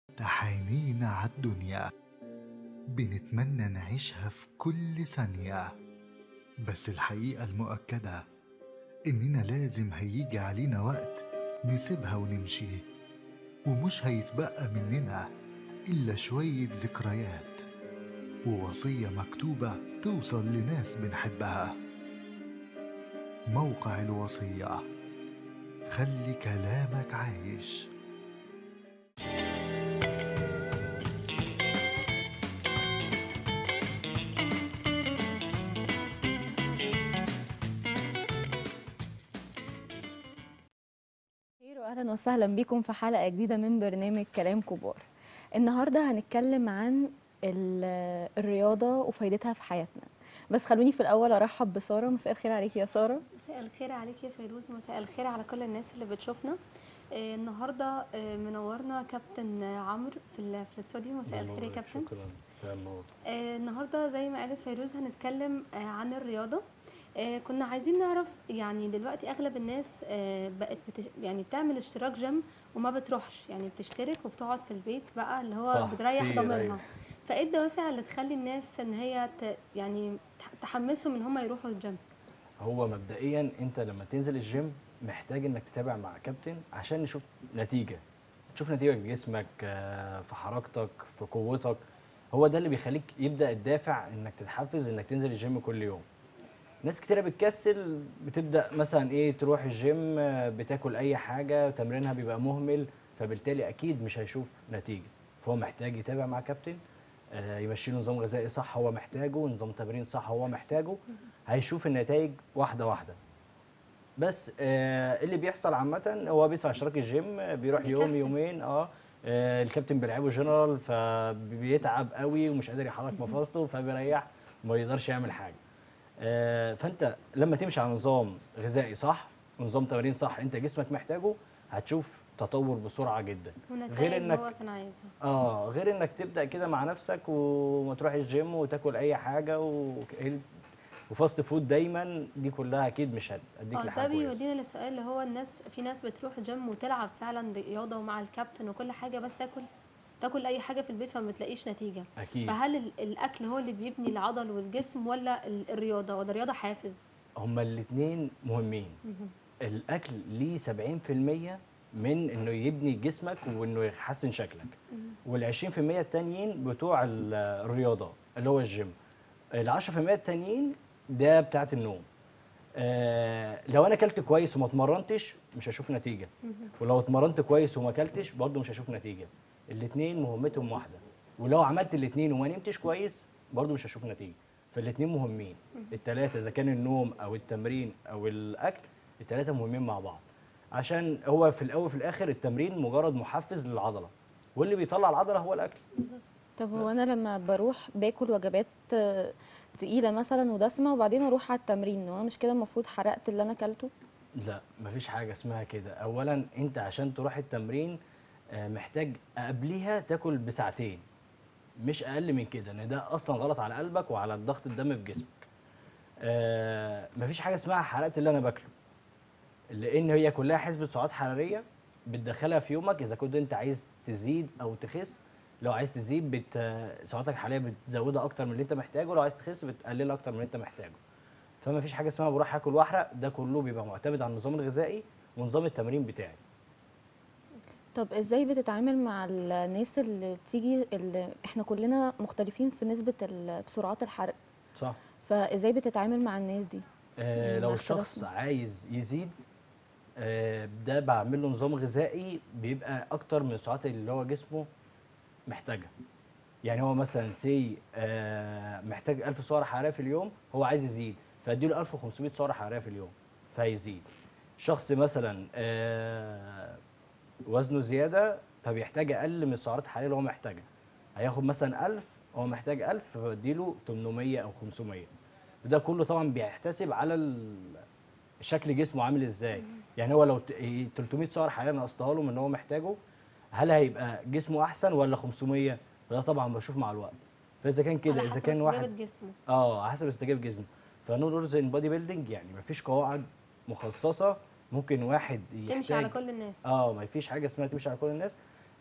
تحانينا عالدنيا بنتمنى نعيشها في كل ثانية بس الحقيقة المؤكدة إننا لازم هيجي علينا وقت نسيبها ونمشي ومش هيتبقى مننا إلا شوية ذكريات ووصية مكتوبة توصل لناس بنحبها موقع الوصية خلي كلامك عايش خير واهلا وسهلا بكم في حلقه جديده من برنامج كلام كبار النهارده هنتكلم عن ال- الرياضه وفايدتها في حياتنا بس خلوني في الاول ارحب بساره مساء الخير عليكي يا ساره مساء الخير عليك يا فيروز مساء الخير على كل الناس اللي بتشوفنا آه، النهارده آه، منورنا كابتن عمرو في ال- في الاستوديو مساء الخير يا كابتن شكرا مساء النور آه، النهارده زي ما قالت فيروز هنتكلم آه، عن الرياضه آه، كنا عايزين نعرف يعني دلوقتي اغلب الناس آه، بقت بتش... يعني بتعمل اشتراك جيم وما بتروحش يعني بتشترك وبتقعد في البيت بقى اللي هو صح، بتريح كتير، ضميرها أيوة. فايه الدوافع اللي تخلي الناس ان هي ت... يعني تح- تحمسهم ان هم يروحوا الجيم هو مبدئيا انت لما تنزل الجيم محتاج انك تتابع مع كابتن عشان نشوف نتيجه تشوف نتيجه في جسمك آه، في حركتك في قوتك هو ده اللي بيخليك يبدا الدافع انك تتحفز انك تنزل الجيم كل يوم ناس كتيره بتكسل بتبدا مثلا ايه تروح الجيم آه، بتاكل اي حاجه تمرينها بيبقى مهمل فبالتالي اكيد مش هيشوف نتيجه فهو محتاج يتابع مع كابتن آه، يمشي له نظام غذائي صح هو محتاجه نظام تمرين صح هو محتاجه هيشوف النتائج واحده واحده بس آه اللي بيحصل عامه هو بيدفع اشتراك الجيم آه، بيروح يوم بيكسل. يومين اه آه، الكابتن بيلعبه جنرال فبيتعب قوي ومش قادر يحرك مفاصله فبيريح ما يقدرش يعمل حاجه آه، فانت لما تمشي على نظام غذائي صح ونظام تمرين صح انت جسمك محتاجه هتشوف تطور بسرعه جدا ونتائج غير انك هو كان عايزها اه غير انك تبدا كده مع نفسك وما تروح الجيم وتاكل اي حاجه و... وفاست فود دايما دي كلها اكيد مش هتديك اه ده لحاجه كويسه بيودينا للسؤال اللي هو الناس في ناس بتروح جيم وتلعب فعلا رياضه ومع الكابتن وكل حاجه بس تاكل تاكل اي حاجه في البيت فما بتلاقيش نتيجه اكيد فهل ال- الاكل هو اللي بيبني العضل والجسم ولا ال- الرياضه ولا الرياضه حافز هما الاثنين مهمين الاكل ليه 70% من انه يبني جسمك وانه يحسن شكلك وال 20% التانيين بتوع ال- الرياضه اللي هو الجيم ال 10% التانيين ده بتاعت النوم آه لو انا اكلت كويس وما اتمرنتش مش هشوف نتيجه ولو اتمرنت كويس وما اكلتش برضه مش هشوف نتيجه الاثنين مهمتهم واحده ولو عملت الاثنين وما نمتش كويس برضه مش هشوف نتيجه فالاثنين مهمين الثلاثه اذا كان النوم او التمرين او الاكل الثلاثه مهمين مع بعض عشان هو في الاول وفي الاخر التمرين مجرد محفز للعضله واللي بيطلع العضله هو الاكل طب هو انا لما بروح باكل وجبات آه، تقيله مثلا ودسمه وبعدين اروح على التمرين وانا مش كده المفروض حرقت اللي انا اكلته لا مفيش حاجه اسمها كده اولا انت عشان تروح التمرين آه، محتاج قبليها تاكل بساعتين مش اقل من كده ان ده اصلا غلط على قلبك وعلى ضغط الدم في جسمك آه، مفيش حاجه اسمها حرقت اللي انا باكله لان هي كلها حسبه سعرات حراريه بتدخلها في يومك اذا كنت انت عايز تزيد او تخس لو عايز تزيد بت... سعراتك الحراريه بتزودها اكتر من اللي انت محتاجه لو عايز تخس بتقللها اكتر من اللي انت محتاجه فما فيش حاجه اسمها بروح اكل واحرق ده كله بيبقى معتمد على النظام الغذائي ونظام التمرين بتاعي طب ازاي بتتعامل مع الناس اللي بتيجي اللي احنا كلنا مختلفين في نسبه ال- في سرعات الحرق صح فازاي بتتعامل مع الناس دي آه يعني لو مع الشخص اختلافنا. عايز يزيد آه ده بعمل له نظام غذائي بيبقى اكتر من السعرات اللي هو جسمه محتاجها يعني هو مثلا سي آه محتاج 1000 سعر حراريه في اليوم هو عايز يزيد فاديله 1500 سعر حراريه في اليوم فهيزيد شخص مثلا آه وزنه زياده فبيحتاج اقل من السعرات الحراريه اللي هو محتاجها هياخد مثلا 1000 هو محتاج 1000 فبديله 800 او 500 وده كله طبعا بيحتسب على ال- شكل جسمه عامل ازاي يعني هو لو ت- إيه 300 سعر حراري نقصتها له من ان هو محتاجه هل هيبقى جسمه احسن ولا 500 ده طبعا بشوف مع الوقت فاذا كان كده على اذا حسب كان استجابة واحد جسمه اه على حسب استجابه جسمه فنو رولز ان بودي بيلدينج يعني مفيش قواعد مخصصه ممكن واحد يحتاج تمشي على كل الناس اه ما فيش حاجه اسمها تمشي على كل الناس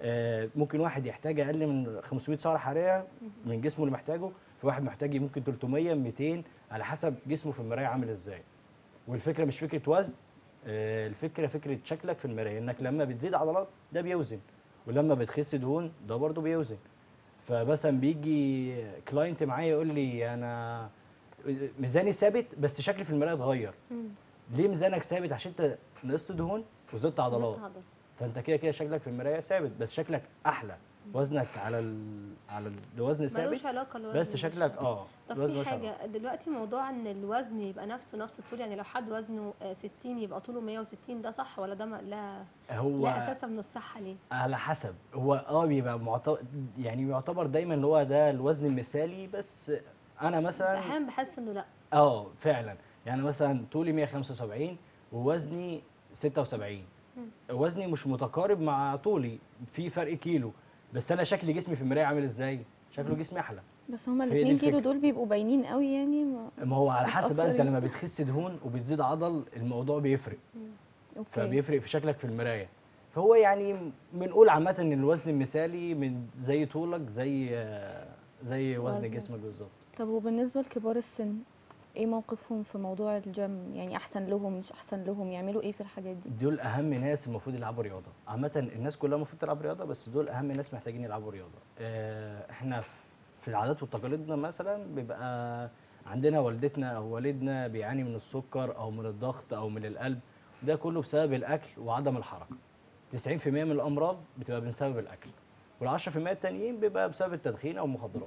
آه، ممكن واحد يحتاج اقل من 500 سعره حراريه من جسمه اللي محتاجه في واحد محتاج ممكن 300 200 على حسب جسمه في المرايه عامل ازاي والفكره مش فكره وزن آه، الفكره فكره شكلك في المرايه انك لما بتزيد عضلات ده بيوزن ولما بتخس دهون ده برضه بيوزن فمثلا بيجي كلاينت معايا يقول لي انا ميزاني ثابت بس شكلي في المرايه اتغير مم. ليه ميزانك ثابت عشان انت نقصت دهون وزدت عضلات زدت عضل. فانت كده كده شكلك في المرايه ثابت بس شكلك احلى وزنك على ال... على الوزن ثابت ملوش علاقه الوزن بس شكلك بالشكل. اه طب الوزن في ملوش حاجه علاقة. دلوقتي موضوع ان الوزن يبقى نفسه نفس الطول يعني لو حد وزنه آه، 60 يبقى طوله 160 ده صح ولا ده ما- لا هو لا اساس من الصحه ليه على حسب هو اه بيبقى معتبر يعني يعتبر دايما اللي هو ده الوزن المثالي بس انا بس مثلا احيانا بحس انه لا اه فعلا يعني مثلا طولي 175 ووزني 76 وزني مش متقارب مع طولي في فرق كيلو بس انا شكل جسمي في المرايه عامل ازاي شكله جسمي احلى بس هما هي دي الاتنين كيلو الفكرة. دول بيبقوا باينين قوي يعني ما... ما هو على حسب بقى انت متأثرين. لما بتخس دهون وبتزيد عضل الموضوع بيفرق اوكي فبيفرق في شكلك في المرايه فهو يعني بنقول عامه ان الوزن المثالي من زي طولك زي آه، زي وزن وزنك. جسمك بالظبط طب وبالنسبه لكبار السن ايه موقفهم في موضوع الجيم يعني احسن لهم مش احسن لهم يعملوا ايه في الحاجات دي دول اهم ناس المفروض يلعبوا رياضه عامه الناس كلها المفروض تلعب رياضه بس دول اهم ناس محتاجين يلعبوا رياضه آه، احنا في- في العادات وتقاليدنا مثلا بيبقى عندنا والدتنا او والدنا بيعاني من السكر او من الضغط او من القلب ده كله بسبب الاكل وعدم الحركه 90% من الامراض بتبقى بسبب الاكل وال10% التانيين بيبقى بسبب التدخين او المخدرات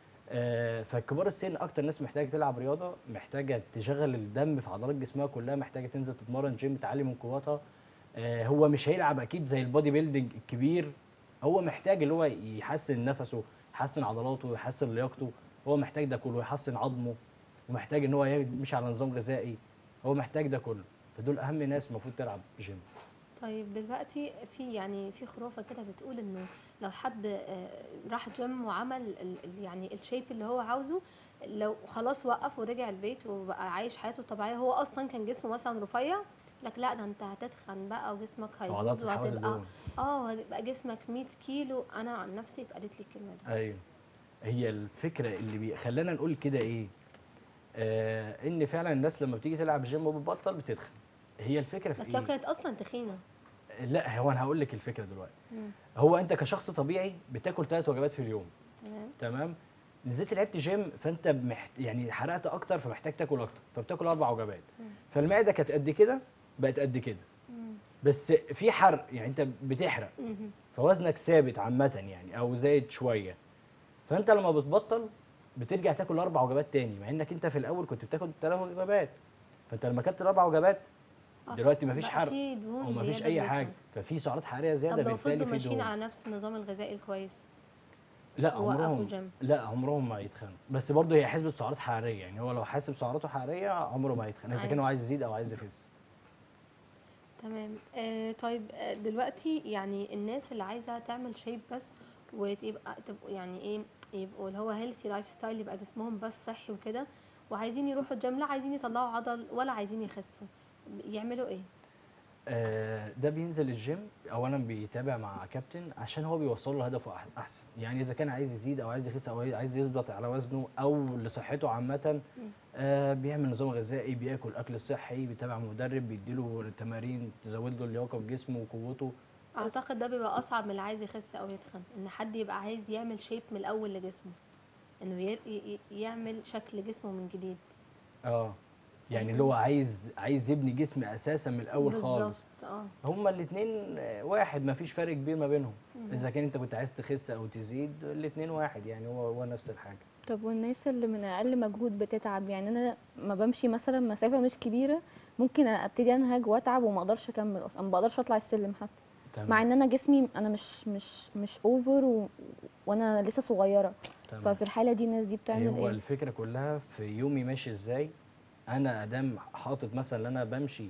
آه، فكبار السن اكتر ناس محتاجه تلعب رياضه محتاجه تشغل الدم في عضلات جسمها كلها محتاجه تنزل تتمرن جيم تعلي من قوتها آه، هو مش هيلعب اكيد زي البودي بيلدينج الكبير هو محتاج اللي هو يحسن نفسه يحسن عضلاته يحسن لياقته هو محتاج ده كله يحسن عظمه ومحتاج ان هو يمشي على نظام غذائي هو محتاج ده كله فدول اهم ناس المفروض تلعب جيم طيب دلوقتي في يعني في خرافه كده بتقول انه لو حد آه، راح جيم وعمل ال- ال- يعني الشيب اللي هو عاوزه لو خلاص وقف ورجع البيت وبقى عايش حياته الطبيعيه هو اصلا كان جسمه مثلا رفيع لك لا ده انت هتتخن بقى وجسمك عضلات هيبوظ تتحول وهتبقى لدهون اه هتبقى جسمك 100 كيلو انا عن نفسي اتقالت لي الكلمه دي ايوه هي الفكره اللي بي... خلانا نقول كده ايه آه ان فعلا الناس لما بتيجي تلعب جيم وبتبطل بتتخن هي الفكره في بس لو ايه كانت اصلا تخينه لا هو انا هقول لك الفكره دلوقتي مم. هو انت كشخص طبيعي بتاكل ثلاث وجبات في اليوم تمام تمام نزلت لعبت جيم فانت محت... يعني حرقت اكتر فمحتاج تاكل اكتر فبتاكل اربع وجبات مم. فالمعده كانت قد كده بقت قد كده مم. بس في حرق يعني انت بتحرق مم. فوزنك ثابت عامة يعني أو زايد شوية فأنت لما بتبطل بترجع تاكل أربع وجبات تاني مع إنك أنت في الأول كنت بتاكل ثلاث وجبات فأنت لما أكلت الأربع وجبات آه، دلوقتي مفيش بقى حرق في دهون ومفيش زيادة أي في حاجة جسمك. ففي سعرات حرارية طب زيادة لو بالتالي فضلوا في ماشيين دهون على نفس النظام الغذائي الكويس لا ووقفوا عمرهم جيم. لا عمرهم ما يتخنوا بس برضه هي حسبة سعرات حرارية يعني هو لو حاسب سعراته حرارية عمره ما يتخن إذا كان عادي. هو عايز يزيد أو عايز يخس تمام آه طيب آه دلوقتي يعني الناس اللي عايزه تعمل شيب بس وتبقى تبقوا يعني ايه يبقوا اللي هو هيلثي لايف ستايل يبقى جسمهم بس صحي وكده وعايزين يروحوا الجيم لا عايزين يطلعوا عضل ولا عايزين يخسوا يعملوا ايه آه، ده بينزل الجيم اولا بيتابع مع كابتن عشان هو بيوصل له هدفه أح- احسن يعني اذا كان عايز يزيد او عايز يخس او عايز يثبت على وزنه او لصحته عامه آه، بيعمل نظام غذائي بياكل اكل صحي بيتابع مدرب بيديله تمارين تزود له اللياقه في جسمه وقوته بس. اعتقد ده بيبقى اصعب من اللي عايز يخس او يتخن ان حد يبقى عايز يعمل شيب من الاول لجسمه انه ي- ي- يعمل شكل جسمه من جديد اه يعني اللي هو عايز عايز يبني جسم اساسا من الاول خالص بالظبط، اه هما الاثنين واحد ما فيش فرق كبير ما بينهم مم. اذا كان انت كنت عايز تخس او تزيد الاثنين واحد يعني هو هو نفس الحاجه طب والناس اللي من اقل مجهود بتتعب يعني انا ما بمشي مثلا مسافه مش كبيره ممكن ابتدي انهج واتعب وما اقدرش اكمل اصلا ما بقدرش اطلع السلم حتى تمام مع ان انا جسمي انا مش مش مش اوفر و... وانا لسه صغيره تمام. ففي الحاله دي الناس دي بتعمل هو ايه الفكره كلها في يومي ماشي ازاي انا ادام حاطط مثلا ان انا بمشي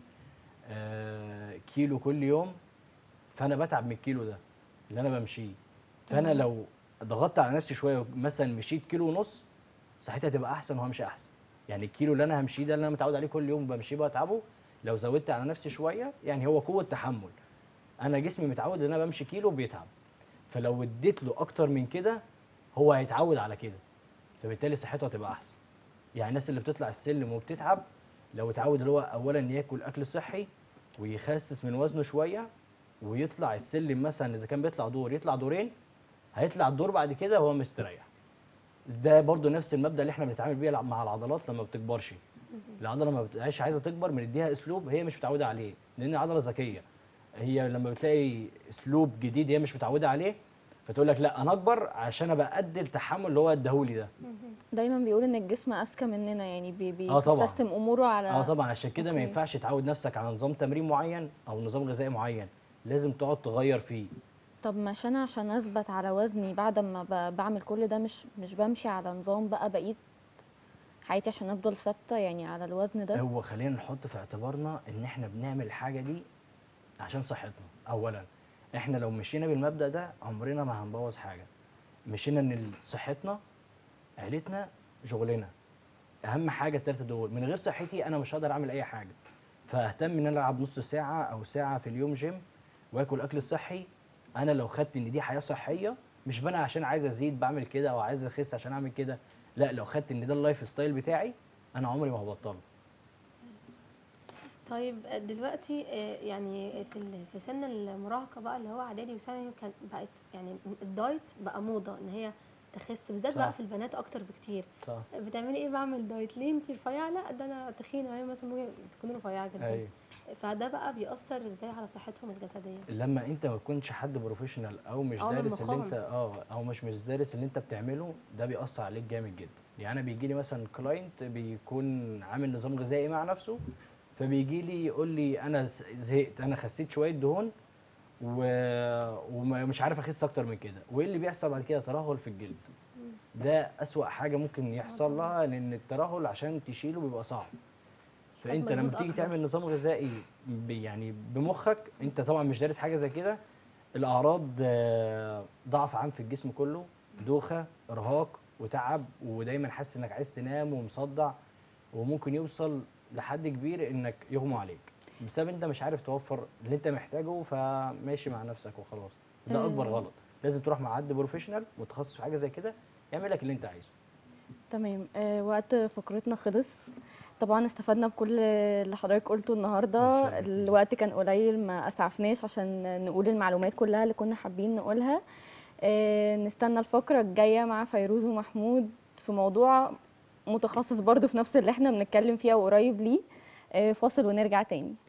آه كيلو كل يوم فانا بتعب من الكيلو ده اللي انا بمشيه فانا تمام. لو ضغطت على نفسي شويه مثلا مشيت كيلو ونص صحتي هتبقى احسن وهمشي احسن يعني الكيلو اللي انا همشيه ده اللي انا متعود عليه كل يوم بمشيه بتعبه لو زودت على نفسي شويه يعني هو قوه تحمل انا جسمي متعود ان انا بمشي كيلو بيتعب فلو اديت له اكتر من كده هو هيتعود على كده فبالتالي صحته هتبقى احسن يعني الناس اللي بتطلع السلم وبتتعب لو اتعود اللي هو اولا ياكل اكل صحي ويخسس من وزنه شويه ويطلع السلم مثلا اذا كان بيطلع دور يطلع دورين هيطلع الدور بعد كده وهو مستريح ده برضو نفس المبدا اللي احنا بنتعامل بيه مع العضلات لما بتكبرش العضله ما بتبقاش عايزه تكبر بنديها اسلوب هي مش متعوده عليه لان العضله ذكيه هي لما بتلاقي اسلوب جديد هي مش متعوده عليه فتقول لك لا انا اكبر عشان ابقى قد التحمل اللي هو اداهولي ده دايما بيقول ان الجسم اذكى مننا يعني بي آه طبعاً. بيسيستم اموره على اه طبعا عشان كده ما أوكي. ينفعش تعود نفسك على نظام تمرين معين او نظام غذائي معين لازم تقعد تغير فيه طب مش انا عشان اثبت على وزني بعد ما ب- بعمل كل ده مش مش بمشي على نظام بقى بقيت حياتي عشان افضل ثابته يعني على الوزن ده هو خلينا نحط في اعتبارنا ان احنا بنعمل الحاجه دي عشان صحتنا اولا احنا لو مشينا بالمبدا ده عمرنا ما هنبوظ حاجه مشينا ان صحتنا عيلتنا شغلنا اهم حاجه التلاته دول من غير صحتي انا مش هقدر اعمل اي حاجه فاهتم ان انا العب نص ساعه او ساعه في اليوم جيم واكل اكل صحي انا لو خدت ان دي حياه صحيه مش انا عشان عايز ازيد بعمل كده او عايز اخس عشان اعمل كده لا لو خدت ان ده اللايف ستايل بتاعي انا عمري ما هبطله طيب دلوقتي آه، يعني في ال- في سن المراهقه بقى اللي هو اعدادي وثانوي كان بقت يعني الدايت بقى موضه ان هي تخس بالذات صح. بقى في البنات اكتر بكتير صح بتعملي ايه بعمل دايت ليه انت رفيعه لا ده انا تخينه وهي مثلا ممكن تكون رفيعه جدا ايوه فده بقى بيأثر ازاي على صحتهم الجسديه لما انت ما تكونش حد بروفيشنال او مش اه من دارس اللي مخهم. انت اه او مش مش دارس اللي انت بتعمله ده بيأثر عليك جامد جدا يعني انا بيجي لي مثلا كلاينت بيكون عامل نظام غذائي مع نفسه فبيجي لي يقول لي انا ز- زهقت انا خسيت شويه دهون و... ومش عارف اخس اكتر من كده وايه اللي بيحصل بعد كده ترهل في الجلد ده اسوأ حاجه ممكن يحصل لها لان الترهل عشان تشيله بيبقى صعب فانت لما مجهود تيجي أكبر. تعمل نظام غذائي ب- يعني بمخك انت طبعا مش دارس حاجه زي كده الاعراض آه، ضعف عام في الجسم كله دوخه ارهاق وتعب ودايما حاسس انك عايز تنام ومصدع وممكن يوصل لحد كبير انك يغمى عليك بسبب انت مش عارف توفر اللي انت محتاجه فماشي مع نفسك وخلاص ده اكبر آه. غلط لازم تروح مع حد بروفيشنال متخصص في حاجه زي كده يعمل لك اللي انت عايزه تمام آه وقت فقرتنا خلص طبعا استفدنا بكل اللي حضرتك قلته النهارده متشرف. الوقت كان قليل ما اسعفناش عشان نقول المعلومات كلها اللي كنا حابين نقولها آه نستنى الفقره الجايه مع فيروز ومحمود في موضوع متخصص برضو في نفس اللي احنا بنتكلم فيه وقريب ليه آه فاصل ونرجع تاني